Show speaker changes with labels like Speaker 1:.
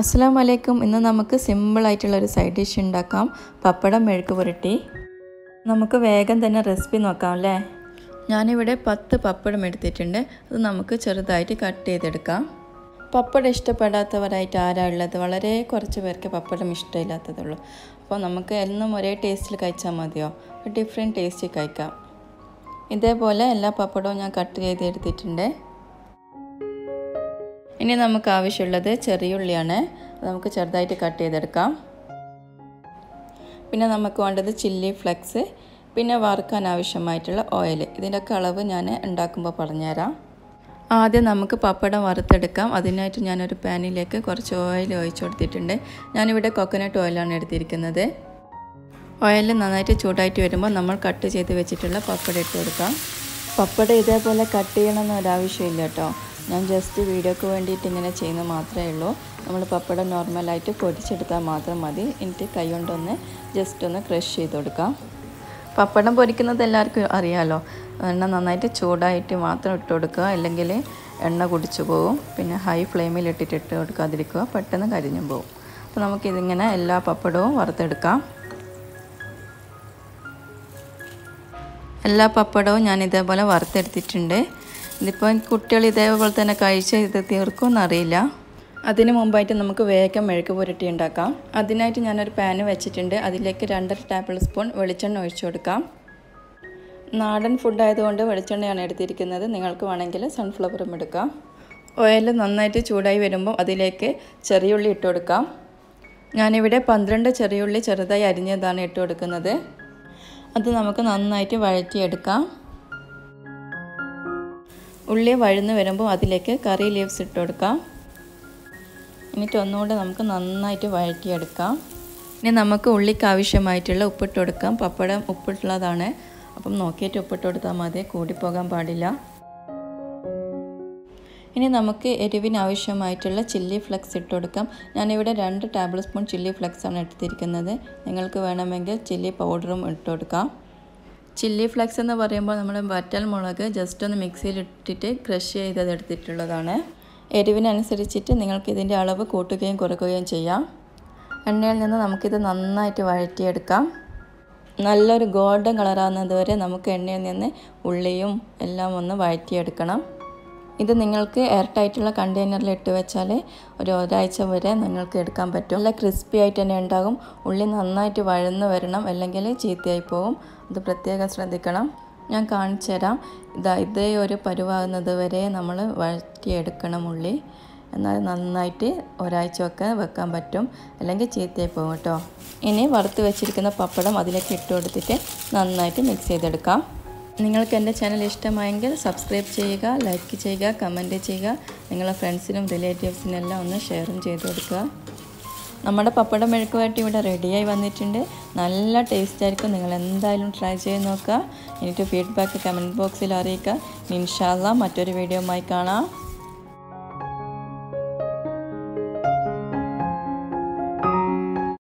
Speaker 1: അസ്സാം വലൈക്കും ഇന്ന് നമുക്ക് സിമ്പിളായിട്ടുള്ള ഒരു സൈഡ് ഡിഷ് ഉണ്ടാക്കാം പപ്പടം മെഴുക്ക് പുരട്ടി നമുക്ക് വേഗം തന്നെ റെസിപ്പി നോക്കാം അല്ലേ ഞാനിവിടെ പത്ത് പപ്പടം എടുത്തിട്ടുണ്ട് അത് നമുക്ക് ചെറുതായിട്ട് കട്ട് ചെയ്തെടുക്കാം പപ്പടം ഇഷ്ടപ്പെടാത്തവരായിട്ട് ആരാ ഉള്ളത് വളരെ കുറച്ച് പേർക്ക് പപ്പടം ഇഷ്ടമില്ലാത്തതുള്ളൂ അപ്പോൾ നമുക്ക് എന്നും ഒരേ ടേസ്റ്റിൽ കഴിച്ചാൽ മതിയോ ഡിഫറെൻറ്റ് ടേസ്റ്റിൽ കഴിക്കാം ഇതേപോലെ എല്ലാ പപ്പടവും ഞാൻ കട്ട് ചെയ്തെടുത്തിട്ടുണ്ട് ഇനി നമുക്ക് ആവശ്യമുള്ളത് ചെറിയുള്ളിയാണ് അത് നമുക്ക് ചെറുതായിട്ട് കട്ട് ചെയ്തെടുക്കാം പിന്നെ നമുക്ക് വേണ്ടത് ചില്ലി ഫ്ലെക്സ് പിന്നെ വറുക്കാൻ ആവശ്യമായിട്ടുള്ള ഓയിൽ ഇതിൻ്റെയൊക്കെ അളവ് ഞാൻ ഉണ്ടാക്കുമ്പോൾ പറഞ്ഞുതരാം ആദ്യം നമുക്ക് പപ്പടം വറുത്തെടുക്കാം അതിനായിട്ട് ഞാനൊരു പാനിലേക്ക് കുറച്ച് ഓയിൽ ഒഴിച്ചു കൊടുത്തിട്ടുണ്ട് ഞാനിവിടെ കൊക്കനട്ട് ഓയിലാണ് എടുത്തിരിക്കുന്നത് ഓയിൽ നന്നായിട്ട് ചൂടായിട്ട് വരുമ്പോൾ നമ്മൾ കട്ട് ചെയ്ത് വെച്ചിട്ടുള്ള പപ്പടം ഇട്ട് കൊടുക്കാം പപ്പടം ഇതേപോലെ കട്ട് ചെയ്യണമെന്ന് ഒരാവശ്യമില്ല കേട്ടോ ഞാൻ ജസ്റ്റ് വീഡിയോക്ക് വേണ്ടിയിട്ട് ഇങ്ങനെ ചെയ്യുന്നത് മാത്രമേ ഉള്ളൂ നമ്മൾ പപ്പടം നോർമലായിട്ട് പൊടിച്ചെടുത്താൽ മാത്രം മതി എന്നിട്ട് കൈ കൊണ്ടൊന്ന് ജസ്റ്റ് ഒന്ന് ക്രഷ് ചെയ്ത് കൊടുക്കാം പപ്പടം പൊരിക്കുന്നത് എല്ലാവർക്കും അറിയാമല്ലോ എണ്ണ നന്നായിട്ട് ചൂടായിട്ട് മാത്രം ഇട്ട് കൊടുക്കുക അല്ലെങ്കിൽ എണ്ണ കുടിച്ചു പോകും പിന്നെ ഹൈ ഫ്ലെയിമിൽ ഇട്ടിട്ട് ഇട്ട് കൊടുക്കാതിരിക്കുക പെട്ടെന്ന് കരിഞ്ഞു പോകും അപ്പോൾ നമുക്കിതിങ്ങനെ എല്ലാ പപ്പടവും വറുത്തെടുക്കാം എല്ലാ പപ്പടവും ഞാൻ ഇതേപോലെ വറുത്തെടുത്തിട്ടുണ്ട് ഇതിപ്പോൾ കുട്ടികൾ ഇതേപോലെ തന്നെ കഴിച്ച് ഇത് തീർക്കുമെന്നറിയില്ല അതിന് മുമ്പായിട്ട് നമുക്ക് വേഗം മെഴുക്ക് പുരട്ടി ഉണ്ടാക്കാം അതിനായിട്ട് ഞാനൊരു പാന് വെച്ചിട്ടുണ്ട് അതിലേക്ക് രണ്ടര ടേബിൾ സ്പൂൺ വെളിച്ചെണ്ണ ഒഴിച്ചു കൊടുക്കാം നാടൻ ഫുഡ് ആയതുകൊണ്ട് വെളിച്ചെണ്ണയാണ് എടുത്തിരിക്കുന്നത് നിങ്ങൾക്ക് വേണമെങ്കിൽ സൺഫ്ലവറും എടുക്കാം ഓയിൽ നന്നായിട്ട് ചൂടായി വരുമ്പോൾ അതിലേക്ക് ചെറിയുള്ളി ഇട്ട് കൊടുക്കാം ഞാനിവിടെ പന്ത്രണ്ട് ചെറിയുള്ളി ചെറുതായി അരിഞ്ഞതാണ് ഇട്ട് കൊടുക്കുന്നത് അത് നമുക്ക് നന്നായിട്ട് വഴറ്റിയെടുക്കാം ഉള്ളി വഴന്ന് വരുമ്പോൾ അതിലേക്ക് കറി ലീവ്സ് ഇട്ട് കൊടുക്കാം എന്നിട്ട് ഒന്നുകൂടെ നമുക്ക് നന്നായിട്ട് വഴറ്റിയെടുക്കാം ഇനി നമുക്ക് ഉള്ളിക്ക് ആവശ്യമായിട്ടുള്ള ഉപ്പിട്ട് കൊടുക്കാം പപ്പടം ഉപ്പിട്ടുള്ളതാണ് അപ്പം നോക്കിയിട്ട് ഉപ്പിട്ട് കൊടുത്താൽ മതി കൂടിപ്പോകാൻ പാടില്ല ഇനി നമുക്ക് എരിവിന് ആവശ്യമായിട്ടുള്ള ചില്ലി ഫ്ലെക്സ് ഇട്ട് കൊടുക്കാം ഞാനിവിടെ രണ്ട് ടേബിൾ സ്പൂൺ ചില്ലി ഫ്ലെക്സ് ആണ് എടുത്തിരിക്കുന്നത് നിങ്ങൾക്ക് വേണമെങ്കിൽ ചില്ലി പൗഡറും ഇട്ട് കൊടുക്കാം ചില്ലി ഫ്ലെക്സ് എന്ന് പറയുമ്പോൾ നമ്മൾ വറ്റൽ മുളക് ജസ്റ്റ് ഒന്ന് മിക്സിയിൽ ഇട്ടിട്ട് ക്രഷ് ചെയ്തത് എടുത്തിട്ടുള്ളതാണ് എരിവിനനുസരിച്ചിട്ട് നിങ്ങൾക്ക് ഇതിൻ്റെ അളവ് കൂട്ടുകയും കുറയ്ക്കുകയും ചെയ്യാം എണ്ണയിൽ നിന്ന് നമുക്കിത് നന്നായിട്ട് വഴറ്റിയെടുക്കാം നല്ലൊരു ഗോൾഡൻ കളറാകുന്നത് വരെ നമുക്ക് എണ്ണയിൽ നിന്ന് ഉള്ളിയും എല്ലാം ഒന്ന് വഴറ്റിയെടുക്കണം ഇത് നിങ്ങൾക്ക് എയർ ടൈറ്റുള്ള കണ്ടെയ്നറിൽ ഇട്ട് വെച്ചാൽ ഒരു ഒരാഴ്ച വരെ നിങ്ങൾക്ക് എടുക്കാൻ പറ്റും നല്ല ക്രിസ്പി ആയിട്ട് തന്നെ ഉണ്ടാകും ഉള്ളി നന്നായിട്ട് വഴന്ന് വരണം അല്ലെങ്കിൽ ചീത്തയായി പോകും അത് പ്രത്യേകം ശ്രദ്ധിക്കണം ഞാൻ കാണിച്ചു തരാം ഇതാ ഇതേ ഒരു പരുവാകുന്നത് വരെ നമ്മൾ വഴറ്റിയെടുക്കണം ഉള്ളി എന്നാൽ നന്നായിട്ട് ഒരാഴ്ചയൊക്കെ വെക്കാൻ പറ്റും അല്ലെങ്കിൽ ചീത്തയായി പോകും കേട്ടോ ഇനി വറുത്ത് വെച്ചിരിക്കുന്ന പപ്പടം അതിലേക്ക് ഇട്ട് കൊടുത്തിട്ട് നന്നായിട്ട് മിക്സ് ചെയ്തെടുക്കാം നിങ്ങൾക്ക് എൻ്റെ ചാനൽ ഇഷ്ടമായെങ്കിൽ സബ്സ്ക്രൈബ് ചെയ്യുക ലൈക്ക് ചെയ്യുക കമൻറ്റ് ചെയ്യുക നിങ്ങളെ ഫ്രണ്ട്സിനും റിലേറ്റീവ്സിനും എല്ലാം ഒന്ന് ഷെയറും ചെയ്ത് കൊടുക്കുക നമ്മുടെ പപ്പടം മെഴുക്കുമായിട്ട് ഇവിടെ റെഡിയായി വന്നിട്ടുണ്ട് നല്ല ടേസ്റ്റ് ആയിരിക്കും നിങ്ങൾ എന്തായാലും ട്രൈ ചെയ്ത് നോക്കുക എന്നിട്ട് ഫീഡ്ബാക്ക് കമൻറ്റ് ബോക്സിൽ അറിയിക്കുക ഇൻഷാല്ല മറ്റൊരു വീഡിയോയുമായി കാണാം